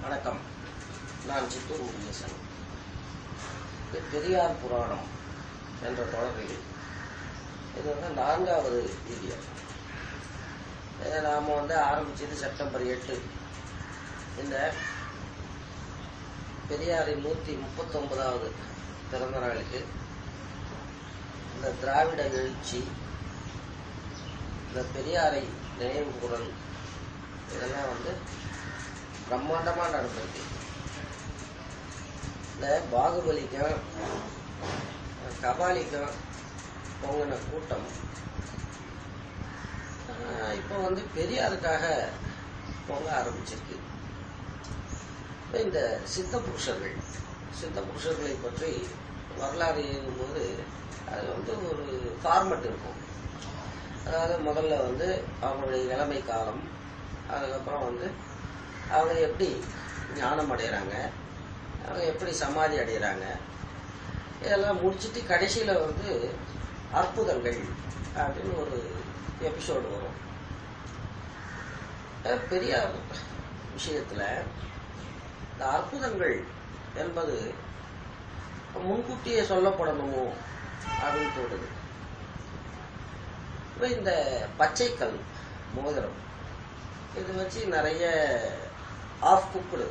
வணக்கம் நான் சித்தூர் முருகேசன் இது பெரியார் புராணம் என்ற தொடரில் இது வந்து நான்காவது வீடியோ இதை நாம் வந்து ஆரம்பிச்சது செப்டம்பர் எட்டு இந்த பெரியாரின் நூற்றி முப்பத்தொன்பதாவது பிறந்த நாளுக்கு இந்த திராவிட எழுச்சி இந்த பெரியாரை நினைவு கூறல் இதெல்லாம் வந்து பிரம்மாண்டமாக நடந்திருக்கு இந்த பாகுபலிக்கும் கபாலிக்கும் பொங்கின கூட்டம் ஆஹ், இப்போ வந்து பெரியாருக்காக பொங்க ஆரம்பிச்சிருக்கு இப்ப இந்த சித்த புருஷர்கள் சித்த புருஷர்களை பற்றி வரலாறு எழுதும்போது அது வந்து ஒரு ஃபார்மட் இருக்கும் அதாவது முதல்ல வந்து அவங்களுடைய இளமை காலம் அதுக்கப்புறம் வந்து அவங்க எப்படி ஞானம் அடைகிறாங்க அவங்க எப்படி சமாதி அடைகிறாங்க இதெல்லாம் முடிச்சிட்டு கடைசியில் வந்து அற்புதங்கள் அப்படின்னு ஒரு எபிசோடு வரும் அஹ் பெரியார் விஷயத்தில் இந்த அற்புதங்கள் என்பது முன்கூட்டியே சொல்லப்படணுமோ அப்படின்னு தோணுது இப்போ இந்த பச்சைக்கல் மோதிரம் இது வச்சு நிறைய ஆஃப் குக்குடு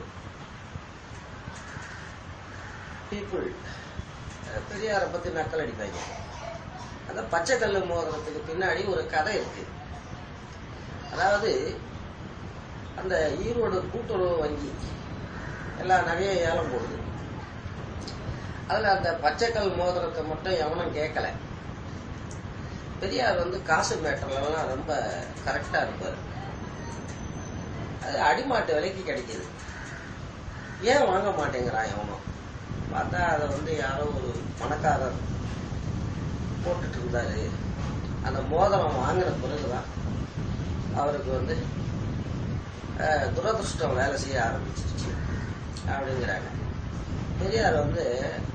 பீப்புள் பெரியாரை பற்றி நக்கல் அடிப்பாங்க அந்த பச்சைக்கல் மோதிரத்துக்கு பின்னாடி ஒரு கதை இருக்கு அதாவது அந்த ஈரோடு கூட்டுறவு வங்கி எல்லா நகையும் ஏலம் போடுது அதில் அந்த பச்சைக்கல் மோதிரத்தை மட்டும் எவனும் கேட்கல பெரியார் வந்து காசு மேட்டர்லாம் ரொம்ப கரெக்டாக இருப்பார் அது அடிமாட்டு விலைக்கு கிடைக்குது ஏன் வாங்க மாட்டேங்கிறான் எவனும் பார்த்தா அதை வந்து யாரோ ஒரு பணக்காரர் போட்டுட்டு இருந்தாரு அந்த மோதிரம் வாங்கின பிறகுதான் அவருக்கு வந்து அஹ், துரதிருஷ்டம் வேலை செய்ய ஆரம்பிச்சிருச்சு அப்படிங்கிறாங்க பெரியார் வந்து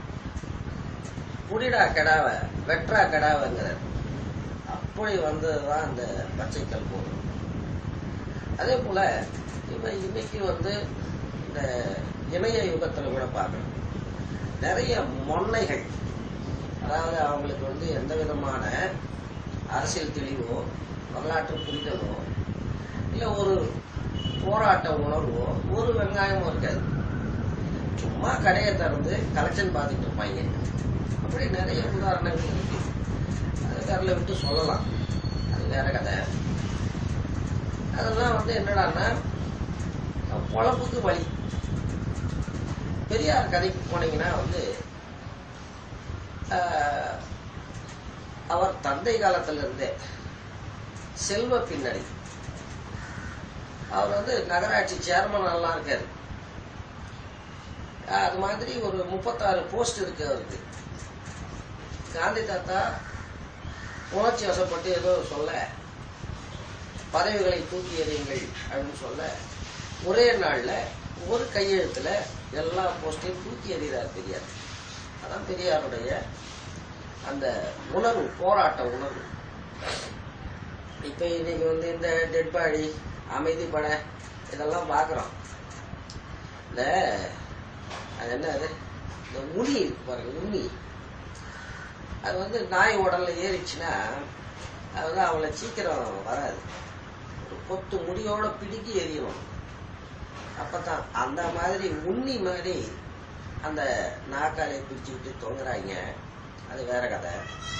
புடிடா கெடாவ வெட்ரா கெடாவங்கிறார் அப்படி வந்ததுதான் அந்த பச்சைக்கல் போதும் அதே போல இவன் இன்னைக்கு வந்து இந்த இணைய யுகத்துல கூட பார்க்கணும் நிறைய மொன்னைகள் அதாவது அவங்களுக்கு வந்து எந்த விதமான அரசியல் தெளிவோ வரலாற்று புரிதலோ இல்லை ஒரு போராட்ட உணர்வோ ஒரு வெங்காயமும் இருக்காது சும்மா கடையை திறந்து கலெக்ஷன் பார்த்துட்டு இருப்பாங்க அப்படி நிறைய உதாரணங்கள் இருக்கு அது கரில் விட்டு சொல்லலாம் அது வேற கதை அதெல்லாம் வந்து என்னடான்னா பொழப்புக்கு வழி பெரியார் கதைக்கு போனீங்கன்னா வந்து ஆஹ், அவர் தந்தை காலத்துல இருந்தே செல்வ பின்னணி அவர் வந்து நகராட்சி சேர்மன் எல்லாம் இருக்காரு ஆஹ், அது மாதிரி ஒரு முப்பத்தாறு போஸ்ட் இருக்கு அவருக்கு காந்தி தாத்தா உணர்ச்சி வசப்பட்டு ஏதோ சொல்ல பதவிகளை தூக்கி எறியுங்கள் அப்படின்னு சொல்ல ஒரே நாள்ல ஒரு கையெழுத்துல எல்லா போஸ்டையும் தூக்கி எறிகிறார் பெரியார் அதான் பெரியாருடைய அந்த உணர்வு போராட்ட உணர்வு இப்ப இன்னைக்கு வந்து இந்த டெட் பாடி அமைதி பட இதெல்லாம் பார்க்குறோம் இந்த அது என்ன அது இந்த உனி இருக்கு பாருங்க உனி அது வந்து நாய் உடல்ல ஏறிச்சுன்னா அது வந்து அவளை சீக்கிரம் வராது ஒரு கொத்து முடியோட பிடுக்கி எறியணும் அப்பதான் அந்த மாதிரி உண்ணி மாதிரி அந்த நாக்காலை பிடிச்சுக்கிட்டு தொங்குறாங்க அது வேற கதை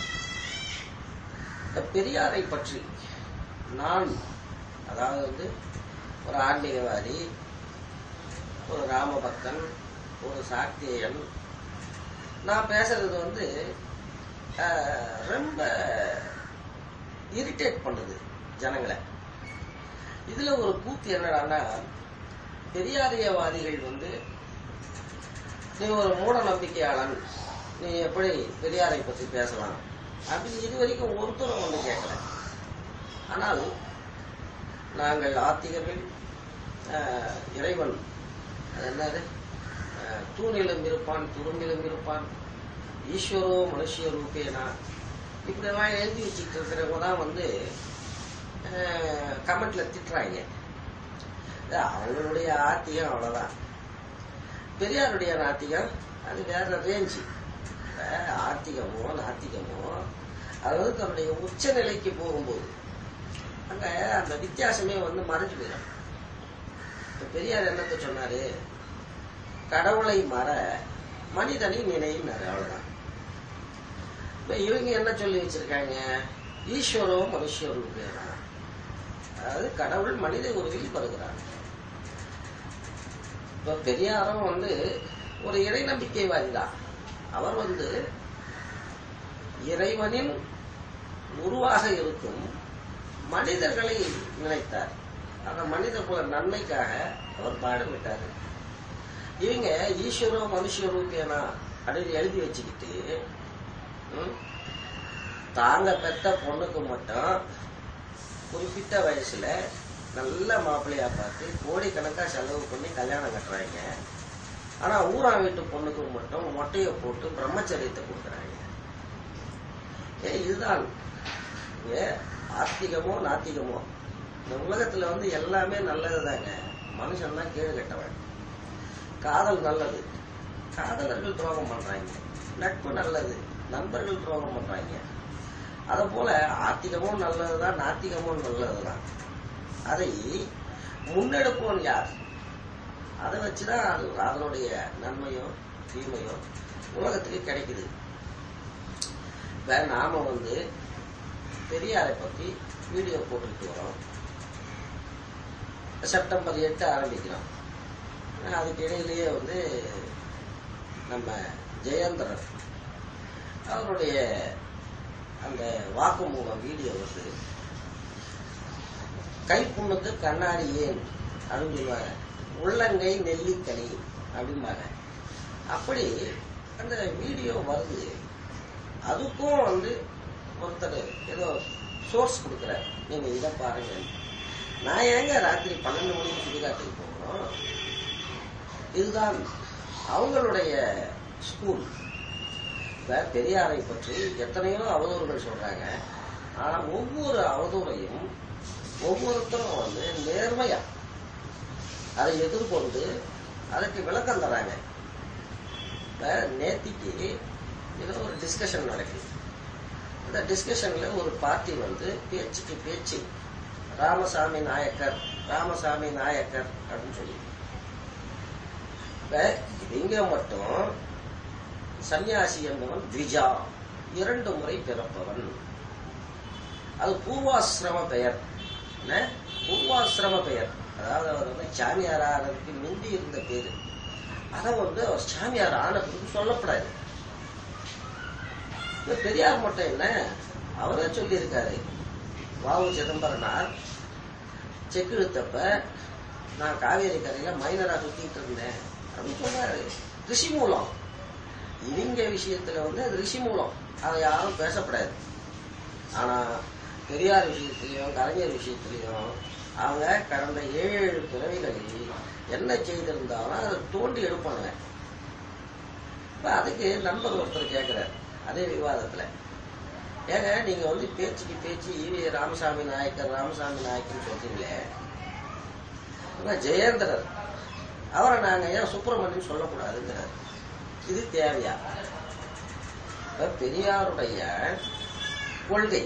இந்த பெரியாரை பற்றி நான் அதாவது வந்து ஒரு ஆன்மீகவாதி ஒரு ராமபக்தன் ஒரு சாக்தேயன் நான் பேசுறது வந்து ஆஹ், ரொம்ப இரிட்டேட் பண்ணுது ஜனங்களை இதுல ஒரு கூத்து என்னடான்னா பெரியாரியவாதிகள் வந்து நீ ஒரு மூட நம்பிக்கையாளன் நீ எப்படி பெரியாரை பற்றி பேசலாம் அப்படின்னு இது வரைக்கும் ஒருத்தரும் வந்து கேட்கல ஆனால் நாங்கள் ஆத்திகர்கள் ஆஹ், இறைவன் அது என்னது ஆஹ், தூணிலும் இருப்பான் துரும்பிலும் இருப்பான் ஈஸ்வரோ மனுஷிய ரூபேனா இப்படியெல்லாம் எழுதி வச்சுக்கிட்டு இருக்கிறவங்க தான் வந்து கமெண்ட்ல திட்டுறாங்க இது அவங்களுடைய ஆத்தியம் அவ்வளவுதான் பெரியாருடைய நாத்திகம் அது வேற ரேஞ்சு ஆத்திகமோ நாத்திகமோ அது வந்து தன்னுடைய உச்ச நிலைக்கு போகும்போது அங்க அந்த வித்தியாசமே வந்து மறைஞ்சு போயிடும் இப்ப பெரியார் என்னத்த சொன்னாரு கடவுளை மற மனிதனை நினைனாரு அவ்வளவுதான் இப்ப இவங்க என்ன சொல்லி வச்சிருக்காங்க ஈஸ்வரோ மனுஷரும் பேரா அதாவது கடவுள் மனித உருவில் வருகிறார் இப்ப பெரியாரும் வந்து ஒரு இறை நம்பிக்கைவாதி தான் அவர் வந்து இறைவனின் உருவாக இருக்கும் மனிதர்களை நினைத்தார் அந்த மனித குல நன்மைக்காக அவர் பாடுபட்டார் இவங்க ஈஸ்வரோ மனுஷரூபியனா அப்படின்னு எழுதி வச்சுக்கிட்டு ம், தாங்க பெத்த பொண்ணுக்கு மட்டும் குறிப்பிட்ட வயசுல நல்ல மாப்பிள்ளையா பார்த்து கோடிக்கணக்கா செலவு பண்ணி கல்யாணம் கட்டுறாங்க ஆனா ஊரா வீட்டு பொண்ணுக்கு மட்டும் மொட்டையை போட்டு பிரம்மச்சரியத்தை கொடுக்குறாங்க ஏ இதுதான் ஏ ஆத்திகமோ நாத்திகமோ இந்த உலகத்துல வந்து எல்லாமே நல்லதுதாங்க மனுஷன் தான் கீழே கட்டவன் காதல் நல்லது காதலர்கள் துரோகம் பண்றாங்க நட்பு நல்லது நண்பர்கள் துரோகம் பண்றாங்க அத போல ஆத்திகமும் நல்லதுதான் நாத்திகமும் நல்லதுதான் அதை முன்னெடுப்போம் யார் அதை வச்சுதான் அது அதனுடைய நன்மையோ தீமையோ உலகத்துக்கு கிடைக்குது இப்ப நாம வந்து பெரியாரை பத்தி வீடியோ போட்டுட்டு வரோம் செப்டம்பர் எட்டு ஆரம்பிக்கிறோம் அதுக்கு இடையிலேயே வந்து நம்ம ஜெயேந்திரன் அவருடைய அந்த வாக்குமூலம் வீடியோ வந்து கைப்புண்ணுக்கு கண்ணாடி ஏன் அப்படின்னு சொல்லுவாங்க உள்ளங்கை நெல்லிக்கனி அப்படிம்பாங்க அப்படி அந்த வீடியோ வருது அதுக்கும் வந்து ஒருத்தர் ஏதோ சோர்ஸ் கொடுக்குறாரு நீங்க இதை பாருங்க நான் ஏங்க ராத்திரி பன்னெண்டு மணிக்கு சுடுகாட்டுக்கு போகணும் இதுதான் அவங்களுடைய ஸ்கூல் இப்ப பெரியாரை பற்றி எத்தனையோ அவதூறுகள் சொல்றாங்க ஆனா ஒவ்வொரு அவதூறையும் ஒவ்வொருத்தரும் வந்து நேர்மையா அதை எதிர்கொண்டு அதுக்கு விளக்கம் தராங்க இப்ப நேத்திக்கு ஏதோ ஒரு டிஸ்கஷன் நடக்குது அந்த டிஸ்கஷன்ல ஒரு பார்ட்டி வந்து பேச்சுக்கு பேச்சு ராமசாமி நாயக்கர் ராமசாமி நாயக்கர் அப்படின்னு சொல்லி இப்ப இவங்க மட்டும் சன்னியாசி என்பவன் த்விஜா இரண்டு முறை பிறப்பவன் அது பூர்வாசிரம பெயர் என்ன பூர்வாசிரம பெயர் அதாவது அவர் வந்து சாமியார் ஆனதுக்கு முந்தி இருந்த பேரு அதை வந்து அவர் சாமியார் ஆனதுக்கு சொல்லப்படாது இந்த பெரியார் மட்டும் என்ன அவரே சொல்லியிருக்காரு வாவு சிதம்பரனார் செக்கு இழுத்தப்ப நான் காவேரி கரையில மைனரா சுத்திட்டு இருந்தேன் அப்படின்னு சொல்றாரு ரிஷி மூலம் இவங்க விஷயத்துல வந்து அது ரிஷி மூலம் அதை யாரும் பேசப்படாது ஆனா பெரியார் விஷயத்திலையும் கலைஞர் விஷயத்திலையும் அவங்க கடந்த ஏழு ஏழு பிறவிகளில் என்ன செய்திருந்தாலும் அதை தோண்டி எடுப்பாங்க இப்ப அதுக்கு நண்பர் ஒருத்தர் கேட்கிறார் அதே விவாதத்துல ஏங்க நீங்க வந்து பேச்சுக்கு பேச்சு ஈவி ராமசாமி நாயக்கர் ராமசாமி நாயக்கர்னு சொல்றீங்களே ஆனா ஜெயேந்திரர் அவரை நாங்க ஏன் சுப்பிரமணியன் சொல்லக்கூடாதுங்கிறார் இது தேவையா இப்ப பெரியாருடைய கொள்கை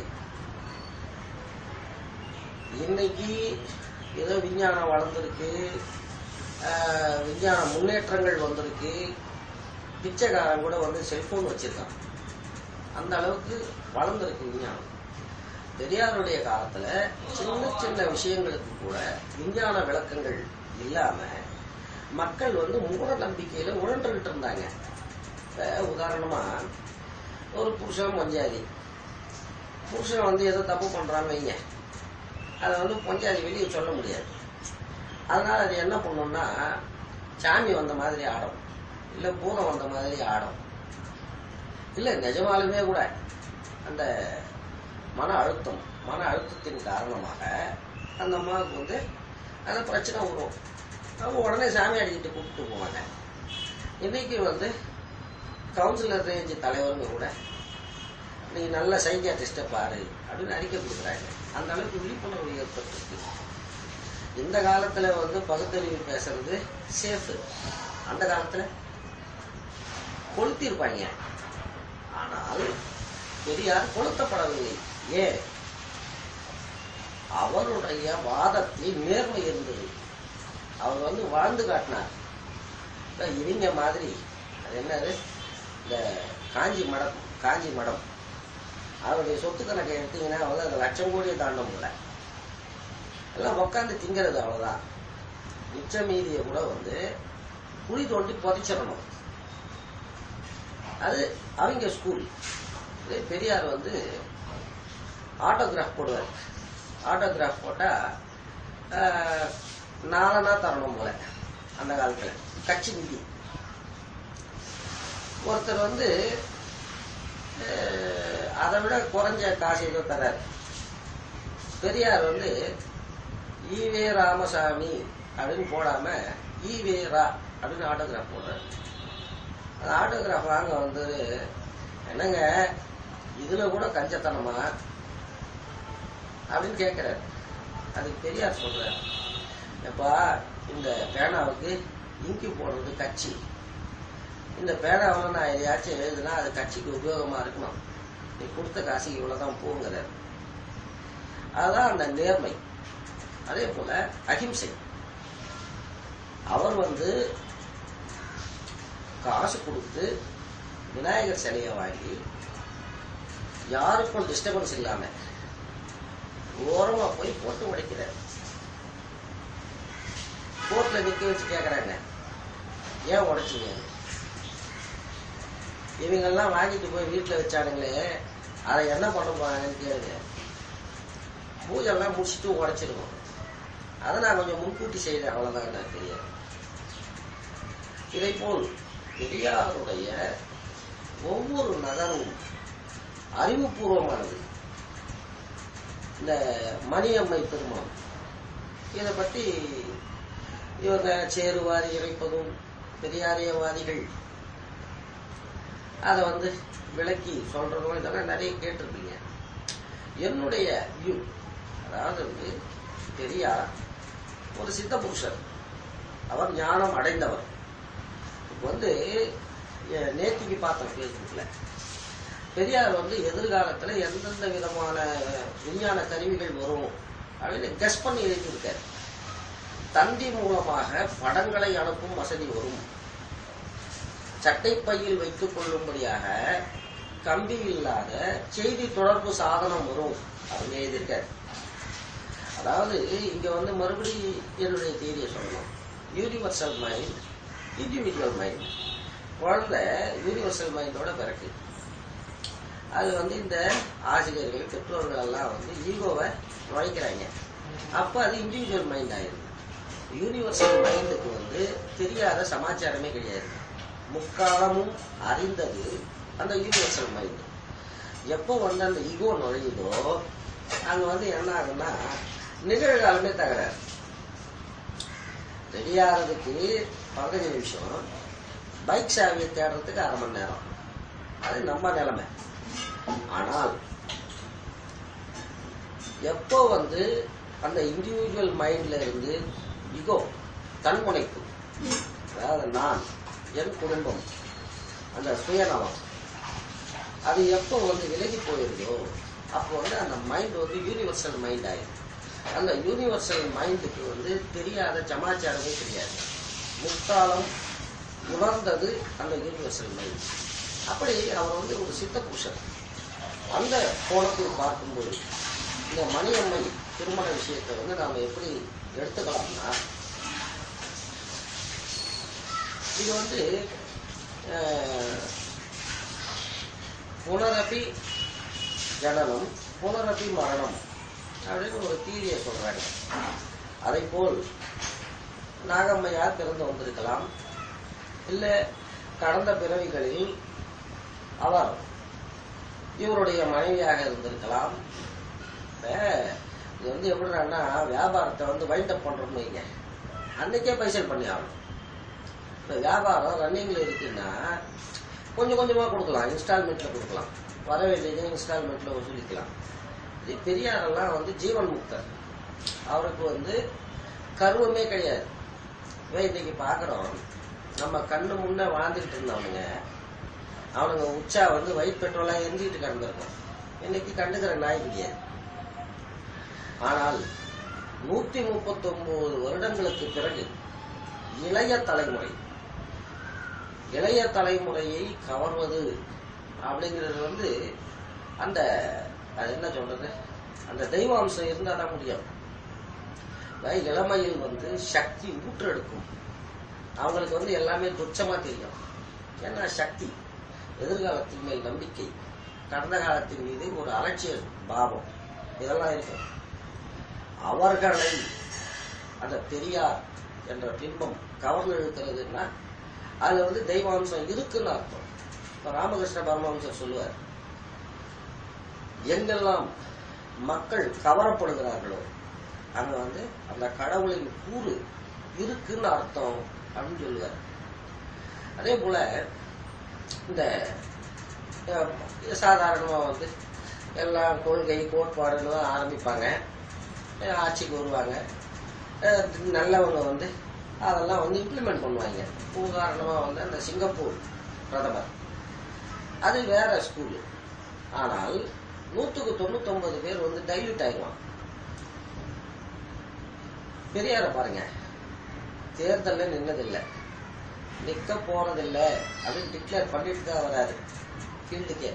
இன்னைக்கு ஏதோ விஞ்ஞானம் வளர்ந்துருக்கு ஆஹ், விஞ்ஞான முன்னேற்றங்கள் வந்திருக்கு பிச்சைக்காரன் கூட வந்து செல்போன் வச்சிருக்கான் அந்த அளவுக்கு வளர்ந்துருக்கு விஞ்ஞானம் பெரியாருடைய காலத்துல சின்ன சின்ன விஷயங்களுக்கு கூட விஞ்ஞான விளக்கங்கள் இல்லாம மக்கள் வந்து மூட நம்பிக்கையில உழன்றுகிட்டு இருந்தாங்க இப்ப உதாரணமா ஒரு புருஷன் பஞ்சாதி புருஷன் வந்து ஏதோ தப்பு பண்றான்னு வைங்க அதை வந்து பஞ்சாதி வெளியே சொல்ல முடியாது அதனால அது என்ன பண்ணும்னா சாமி வந்த மாதிரி ஆடும் இல்ல பூதம் வந்த மாதிரி ஆடும் இல்ல நிஜமாலுமே கூட அந்த மன அழுத்தம் மன அழுத்தத்தின் காரணமாக அந்த அம்மாவுக்கு வந்து அந்த பிரச்சனை வரும் அவங்க உடனே சாமி அடிக்கிட்டு கூப்பிட்டு போவாங்க இன்னைக்கு வந்து கவுன்சிலர் ரேஞ்ச் தலைவருங்க கூட நீ நல்ல சைக்கியாட்ரிஸ்ட பாரு அப்படின்னு அறிக்கை கொடுக்குறாங்க அந்த அளவுக்கு விழிப்புணர்வு ஏற்பட்டிருக்கு இந்த காலத்துல வந்து பகுத்தறிவு பேசுறது சேஃப் அந்த காலத்துல கொளுத்திருப்பாங்க ஆனால் பெரியார் கொளுத்தப்படவில்லை ஏன் அவருடைய வாதத்தில் நேர்மை இருந்தது அவர் வந்து வாழ்ந்து காட்டினார் இப்ப இவங்க மாதிரி அது என்னது இந்த காஞ்சி மடம் காஞ்சி மடம் அவருடைய சொத்து கணக்கை எடுத்தீங்கன்னா வந்து அது லட்சம் கோடியை தாண்ட முடியல எல்லாம் உட்காந்து திங்கிறது அவ்வளவுதான் மிச்ச மீதியை கூட வந்து குழி தோண்டி புதைச்சிடணும் அது அவங்க ஸ்கூல் இதே பெரியார் வந்து ஆட்டோகிராஃப் போடுவார் ஆட்டோகிராஃப் போட்டா ஆஹ், நாலனா தரணும் போல அந்த காலத்துல கட்சி நிதி ஒருத்தர் வந்து ஆஹ், அதை விட குறைஞ்ச காசு ஏதோ தர்றாரு பெரியார் வந்து ஈவே ராமசாமி அப்படின்னு போடாம ஈவே ரா அப்படின்னு ஆட்டோகிராஃப் போடுறாரு அந்த ஆட்டோகிராஃப் வாங்க வந்து என்னங்க இதுல கூட கஞ்சத்தனமா அப்படின்னு கேட்கிறாரு அதுக்கு பெரியார் சொல்றாரு எப்பா இந்த பேனாவுக்கு இங்கி போடுறது கட்சி இந்த பேனாவில் நான் எதையாச்சும் எழுதுனா அது கட்சிக்கு உபயோகமா இருக்கணும் நீ கொடுத்த காசு இவ்வளவுதான் போங்கிறார் அதுதான் அந்த நேர்மை அதே போல அகிம்சை அவர் வந்து காசு கொடுத்து விநாயகர் சிலையை வாங்கி யாருக்கும் டிஸ்டர்பன்ஸ் இல்லாம ஓரமா போய் போட்டு உடைக்கிறார் கோர்ட்ல நிக்க வச்சு கேக்குறாங்க ஏன் உடைச்சீங்க இவங்கெல்லாம் வாங்கிட்டு போய் வீட்டுல வச்சானுங்களே அதை என்ன பண்ண போறாங்கன்னு கேளுங்க பூஜைலாம் முடிச்சுட்டு உடைச்சிருக்கோம் அதை நான் கொஞ்சம் முன்கூட்டி செய்தேன் அவ்வளவுதான் எனக்கு தெரியாது இதை போல் பெரியாருடைய ஒவ்வொரு நகரும் அறிவுபூர்வமானது இந்த மணியம்மை திருமணம் இதை பற்றி இவங்க சேருவாரி இறைப்பதும் பெரியாரியவாதிகள் அதை வந்து விளக்கி சொல்றதும் இதெல்லாம் நிறைய கேட்டிருப்பீங்க என்னுடைய வியூ அதாவது வந்து பெரியார் ஒரு சித்த புருஷர் அவர் ஞானம் அடைந்தவர் இப்போ வந்து எ- நேத்திக்கு பார்த்தோம் ஃபேஸ்புக்கில் பெரியார் வந்து எதிர்காலத்தில் எந்தெந்த விதமான விஞ்ஞான கருவிகள் வரும் அப்படின்னு கெஸ் பண்ணி எழுதியிருக்காரு தந்தி மூலமாக படங்களை அனுப்பும் வசதி வரும் சட்டைப்பையில் வைத்துக் கொள்ளும்படியாக கம்பி இல்லாத செய்தி தொடர்பு சாதனம் வரும் அப்படின்னு எழுதியிருக்காரு அதாவது இங்க வந்து மறுபடி என்னுடைய தேதியை சொல்லணும் யூனிவர்சல் மைண்ட் இண்டிவிஜுவல் மைண்ட் குழந்தை யூனிவர்சல் மைண்டோட பிறகு அது வந்து இந்த ஆசிரியர்கள் பெற்றோர்கள் எல்லாம் வந்து ஈகோவை நுழைக்கிறாங்க அப்ப அது இண்டிவிஜுவல் மைண்ட் ஆயிருது யூனிவர்சல் மைண்டுக்கு வந்து தெரியாத சமாச்சாரமே கிடையாது முக்காலமும் அறிந்தது அந்த யூனிவர்சல் மைண்ட் எப்போ வந்து அந்த ஈகோ நுழையுதோ அங்க வந்து என்ன ஆகுன்னா நிகழ்காலமே தகராறு ரெடியாகிறதுக்கு பதினஞ்சு நிமிஷம் பைக் சாவியை தேடுறதுக்கு அரை மணி நேரம் அது நம்ம நிலைமை ஆனால் எப்போ வந்து அந்த இண்டிவிஜுவல் மைண்ட்ல இருந்து இகோ தன்முனைப்பு அதாவது நான் என் குடும்பம் அந்த சுயநலம் அது எப்போ வந்து விலகி போயிருதோ அப்போ வந்து அந்த மைண்ட் வந்து யூனிவர்சல் மைண்ட் ஆயிடும் அந்த யூனிவர்சல் மைண்டுக்கு வந்து தெரியாத சமாச்சாரமே தெரியாது முக்காலம் உணர்ந்தது அந்த யூனிவர்சல் மைண்ட் அப்படி அவர் வந்து ஒரு சித்த புருஷர் அந்த கோணத்தில் பார்க்கும்போது இந்த மணியம்மை திருமண விஷயத்தை வந்து நாம எப்படி எடுத்துக்கலாம்னா இது வந்து அஹ், புனரபி ஜனனம் புனரபி மரணம் அப்படின்னு ஒரு தீரியை சொல்றாங்க அதை போல் நாகம்மையார் பிறந்து வந்திருக்கலாம் இல்ல கடந்த பிறவிகளில் அவர் இவருடைய மனைவியாக இருந்திருக்கலாம் இப்ப இது வந்து எப்படின்னா வியாபாரத்தை வந்து வைண்டப் பண்றோம்னு வைங்க அன்னைக்கே பைசல் பண்ணி ஆகணும் இப்ப வியாபாரம் ரன்னிங்ல இருக்குன்னா கொஞ்சம் கொஞ்சமா கொடுக்கலாம் இன்ஸ்டால்மெண்ட்ல கொடுக்கலாம் வர வேண்டியதை இன்ஸ்டால்மெண்ட்ல வசூலிக்கலாம் இது பெரியாரெல்லாம் வந்து ஜீவன் முக்தர் அவருக்கு வந்து கருவமே கிடையாது இவன் இன்னைக்கு பார்க்குறோம் நம்ம கண்ணு முன்ன வாழ்ந்துட்டு இருந்தவனுங்க அவனுங்க உச்சா வந்து ஒயிட் பெட்ரோலா எரிஞ்சிட்டு கிடந்திருக்கும் இன்னைக்கு கண்டுக்கிற நாய் கிடையாது ஆனால் நூத்தி முப்பத்தி ஒன்பது வருடங்களுக்கு பிறகு இளைய தலைமுறை இளைய தலைமுறையை கவர்வது அப்படிங்கிறது வந்து அந்த அது என்ன சொல்றது அந்த தெய்வ அம்சம் இருந்தால் தான் முடியும் அதாவது இளமையில் வந்து சக்தி ஊற்றெடுக்கும் அவங்களுக்கு வந்து எல்லாமே துச்சமா தெரியும் ஏன்னா சக்தி எதிர்காலத்தின் மேல் நம்பிக்கை கடந்த காலத்தின் மீது ஒரு அலட்சிய பாவம் இதெல்லாம் இருக்கும் அவர்களை அந்த பெரியார் என்ற பின்பம் கவர்ந்து இழுக்கிறதுன்னா அதுல வந்து தெய்வாம்சம் இருக்குன்னு அர்த்தம் இப்ப ராமகிருஷ்ண பரமஹம்சர் சொல்லுவார் எங்கெல்லாம் மக்கள் கவரப்படுகிறார்களோ அங்க வந்து அந்த கடவுளின் கூறு இருக்குன்னு அர்த்தம் அப்படின்னு சொல்லுவார் அதே போல இந்த அஹ், சாதாரணமா வந்து எல்லாம் கொள்கை கோட்பாடுன்னு ஆரம்பிப்பாங்க அஹ், ஆட்சிக்கு வருவாங்க அஹ், நல்லவங்க வந்து அதெல்லாம் வந்து இம்ப்ளிமெண்ட் பண்ணுவாங்க உதாரணமா வந்து அந்த சிங்கப்பூர் பிரதமர் அது வேற ஸ்கூலு ஆனால் நூற்றுக்கு தொண்ணூத்தொன்பது பேர் வந்து டைல்யூட் ஆயிடுவான் பெரியார பாருங்க தேர்தல்ல நின்னதில்லை நிக்க போறதில்ல அப்படின்னு டிக்ளேர் பண்ணிட்டு தான் வராரு ஃபீல்டுக்கே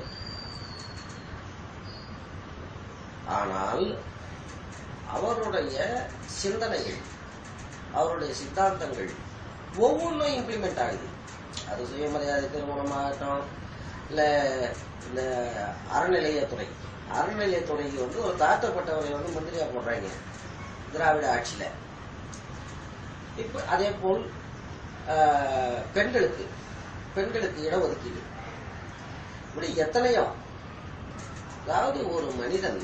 ஆனால் அவருடைய சிந்தனைகள் அவருடைய சித்தாந்தங்கள் ஒவ்வொன்றும் இம்ப்ளிமெண்ட் ஆகுது அது சுயமரியாதை திருமணமாகட்டும் இல்ல இந்த அறநிலையத்துறை அறநிலையத்துறைக்கு வந்து ஒரு தாழ்த்தப்பட்டவரை வந்து மந்திரியா போடுறாங்க திராவிட ஆட்சியில இப்ப அதே போல் ஆஹ், பெண்களுக்கு பெண்களுக்கு இடஒதுக்கீடு இப்படி எத்தனையோ அதாவது ஒரு மனிதன்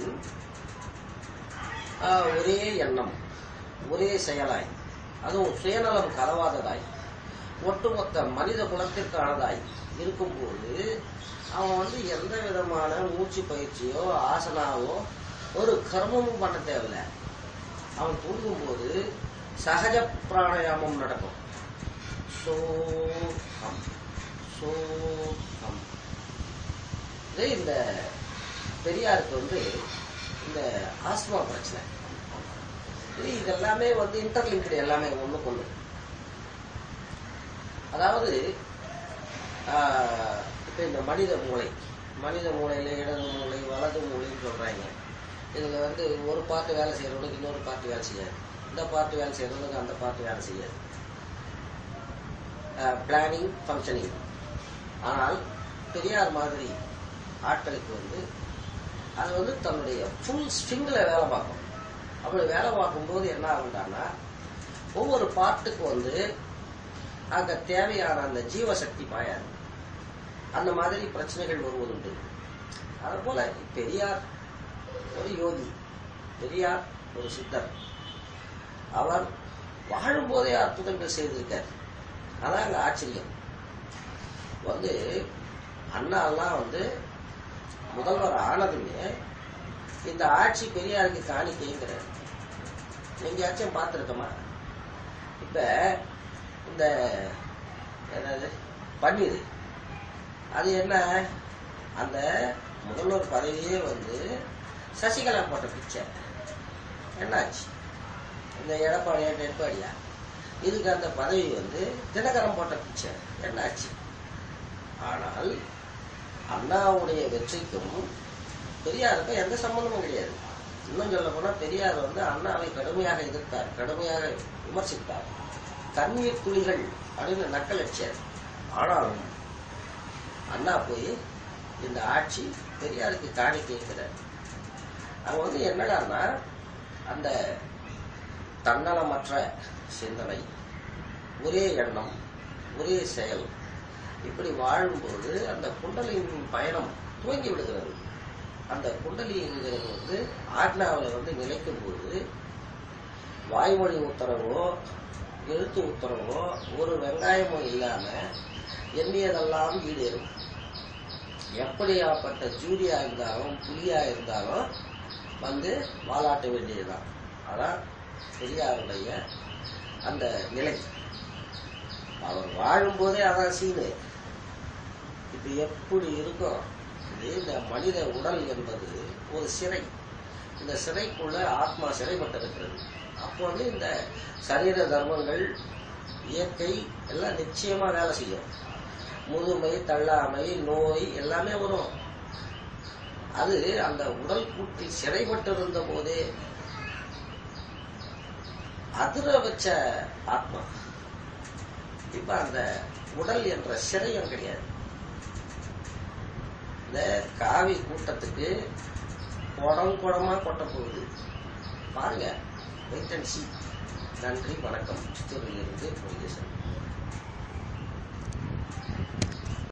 ஆஹ், ஒரே எண்ணம் ஒரே செயலாய் அதுவும் சுயநலம் கலவாததாய் ஒட்டுமொத்த மனித குலத்திற்கானதாய் இருக்கும்போது அவன் வந்து எந்த விதமான மூச்சு பயிற்சியோ ஆசனாவோ ஒரு கர்மமும் பண்ண தேவையில்ல அவன் தூங்கும்போது சகஜ பிராணாயாமம் நடக்கும் சோகம் சோகம் இதே இந்த பெரியாருக்கு வந்து இந்த ஆஸ்மா பிரச்சனை இது இதெல்லாமே வந்து இன்டர்லிங்க்டு எல்லாமே ஒண்ணுக்கு ஒண்ணு அதாவது ஆஹ், இப்ப இந்த மனித மூளை மனித மூளையில இடது மூளை வலது மூளைன்னு சொல்றாங்க இதுல வந்து ஒரு பார்ட் வேலை செய்யறவனுக்கு இன்னொரு பார்ட் வேலை செய்யாது இந்த பார்ட் வேலை செய்யறவனுக்கு அந்த பார்ட் வேலை செய்யாது பிளானிங் ஃபங்க்ஷனிங் ஆனால் பெரியார் மாதிரி ஆட்களுக்கு வந்து அது வந்து தன்னுடைய ஃபுல் ஸ்ட்ரிங்கில் வேலை பார்க்கும் அப்படி வேலை பார்க்கும்போது என்ன ஆகுண்டான்னா ஒவ்வொரு பார்ட்டுக்கு வந்து அங்க தேவையான அந்த ஜீவசக்தி பாயாது அந்த மாதிரி பிரச்சனைகள் வருவதுண்டு அது போல பெரியார் ஒரு யோகி பெரியார் ஒரு சித்தர் அவர் வாழும்போதே அற்புதங்கள் செய்திருக்கார் அதான் அங்க ஆச்சரியம் வந்து அண்ணாலாம் வந்து முதல்வர் ஆனதுமே இந்த ஆட்சி பெரியாருக்கு காணிக்கைங்கிறார் எங்கேயாச்சும் பார்த்துருக்கோமா இப்ப இந்த என்னது பன்னீர் அது என்ன அந்த முதல்வர் பதவியே வந்து சசிகலா போட்ட பிச்சை என்னாச்சு இந்த எடப்பாடியா எடப்பாடியா இதுக்கு அந்த பதவி வந்து தினகரன் போட்ட பிச்சை என்னாச்சு ஆனால் அண்ணாவுடைய வெற்றிக்கும் பெரியாருக்கும் எந்த சம்பந்தமும் கிடையாது இன்னும் சொல்ல போனா பெரியார் வந்து அண்ணாவை கடுமையாக எதிர்த்தார் கடுமையாக விமர்சித்தார் தண்ணீர் துளிகள் அப்படின்னு நக்கல் அடிச்சார் ஆனாலும் அண்ணா போய் இந்த ஆட்சி பெரியாருக்கு காணிக்கைங்கிறார் அவங்க வந்து என்னடான்னா அந்த தன்னலமற்ற சிந்தனை ஒரே எண்ணம் ஒரே செயல் இப்படி வாழும்போது அந்த குண்டலியின் பயணம் துவங்கி விடுகிறது அந்த குண்டலிங்கிறது வந்து ஆக்னாவில் வந்து நிலைக்கும் போது வாய்மொழி உத்தரவோ எழுத்து உத்தரவோ ஒரு வெங்காயமோ இல்லாம எண்ணியதெல்லாம் ஈடேறும் எப்படியாப்பட்ட ஜூரியா இருந்தாலும் புலியா இருந்தாலும் வந்து வாலாட்ட வேண்டியதுதான் அதான் பெரியாருடைய அந்த நிலை அவர் வாழும்போதே அதான் சீனு இப்ப எப்படி இருக்கும் இது இந்த மனித உடல் என்பது ஒரு சிறை இந்த சிறைக்குள்ள ஆத்மா சிறைப்பட்டிருக்கிறது அப்போ வந்து இந்த சரீர தர்மங்கள் இயற்கை எல்லாம் நிச்சயமா வேலை செய்யும் முதுமை தள்ளாமை நோய் எல்லாமே வரும் அது அந்த உடல் கூட்டில் சிறைப்பட்டிருந்த போதே அதிர வச்ச ஆத்மா இப்ப அந்த உடல் என்ற சிறையம் கிடையாது இந்த காவி கூட்டத்துக்கு குடம் குடமா கொட்ட போகுது பாருங்க வெயிட் அண்ட் சி நன்றி வணக்கம் சித்தூரிலிருந்து முருகேசன்